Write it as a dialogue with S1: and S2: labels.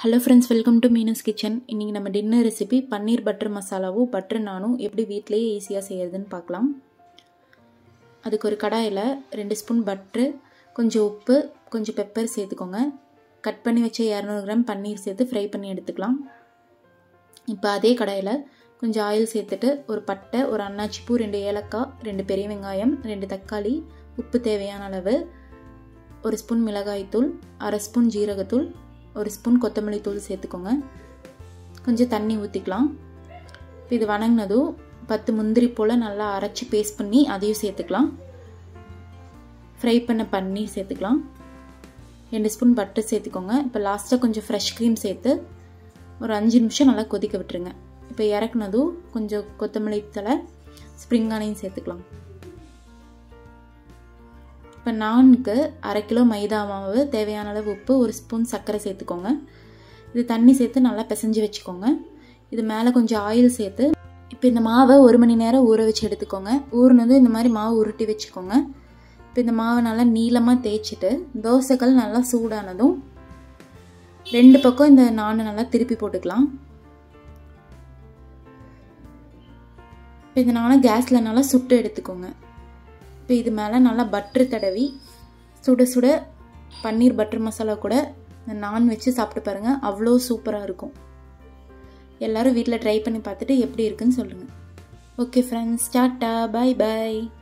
S1: hello friends welcome to Meena's kitchen இன்றைக்கி நம்ம dinner recipe paneer butter மசாலாவும் பட்டர் நானும் எப்படி வீட்டிலேயே ஈஸியாக செய்கிறதுன்னு பார்க்கலாம் அதுக்கு ஒரு கடாயில் ரெண்டு ஸ்பூன் பட்ரு கொஞ்சம் உப்பு கொஞ்சம் பெப்பர் சேர்த்துக்கோங்க கட் பண்ணி வச்ச இரநூறு கிராம் பன்னீர் சேர்த்து ஃப்ரை பண்ணி எடுத்துக்கலாம் இப்போ அதே கடாயில் கொஞ்சம் ஆயில் சேர்த்துட்டு ஒரு பட்டை ஒரு அன்னாச்சி பூ ரெண்டு ஏலக்காய் ரெண்டு பெரிய வெங்காயம் ரெண்டு தக்காளி உப்பு தேவையான அளவு ஒரு ஸ்பூன் மிளகாய்த்தூள் அரை ஸ்பூன் ஜீரகத்தூள் ஒரு ஸ்பூன் கொத்தமல்லி தூள் சேர்த்துக்கோங்க கொஞ்சம் தண்ணி ஊற்றிக்கலாம் இப்போ இது வணங்கினதும் பத்து முந்திரி போல் நல்லா அரைச்சி பேஸ்ட் பண்ணி அதையும் சேர்த்துக்கலாம் ஃப்ரை பண்ண பன்னீர் சேர்த்துக்கலாம் ரெண்டு ஸ்பூன் பட்டர் சேர்த்துக்கோங்க இப்போ லாஸ்ட்டாக கொஞ்சம் ஃப்ரெஷ் க்ரீம் சேர்த்து ஒரு அஞ்சு நிமிஷம் நல்லா கொதிக்க விட்டுருங்க இப்போ இறக்குனதும் கொஞ்சம் கொத்தமல்லி தலை ஸ்ப்ரிங் ஆனியும் சேர்த்துக்கலாம் இப்போ நான்கு அரை கிலோ மைதா மாவு தேவையான அளவு உப்பு ஒரு ஸ்பூன் சர்க்கரை சேர்த்துக்கோங்க இது தண்ணி சேர்த்து நல்லா பிசைஞ்சு வச்சுக்கோங்க இது மேலே கொஞ்சம் ஆயில் சேர்த்து இப்போ இந்த மாவை ஒரு மணி நேரம் ஊற வச்சு எடுத்துக்கோங்க ஊறினதும் இந்த மாதிரி மாவு உருட்டி வச்சுக்கோங்க இப்போ இந்த மாவை நல்லா நீளமாக தேய்ச்சிட்டு தோசைக்கல் நல்லா சூடானதும் ரெண்டு பக்கம் இந்த நானை நல்லா திருப்பி போட்டுக்கலாம் இப்போ இந்த நானை கேஸில் நல்லா சுட்டு எடுத்துக்கோங்க இப்போ இது மேலே நல்லா பட்ரு தடவி சுட சுட பன்னீர் பட்டர் மசாலா கூட நான் வச்சு சாப்பிட்டு பாருங்கள் அவ்வளோ சூப்பராக இருக்கும் எல்லோரும் வீட்டில் ட்ரை பண்ணி பார்த்துட்டு எப்படி இருக்குன்னு சொல்லுங்கள் ஓகே ஃப்ரெண்ட்ஸ் டாட்டா பாய் பாய்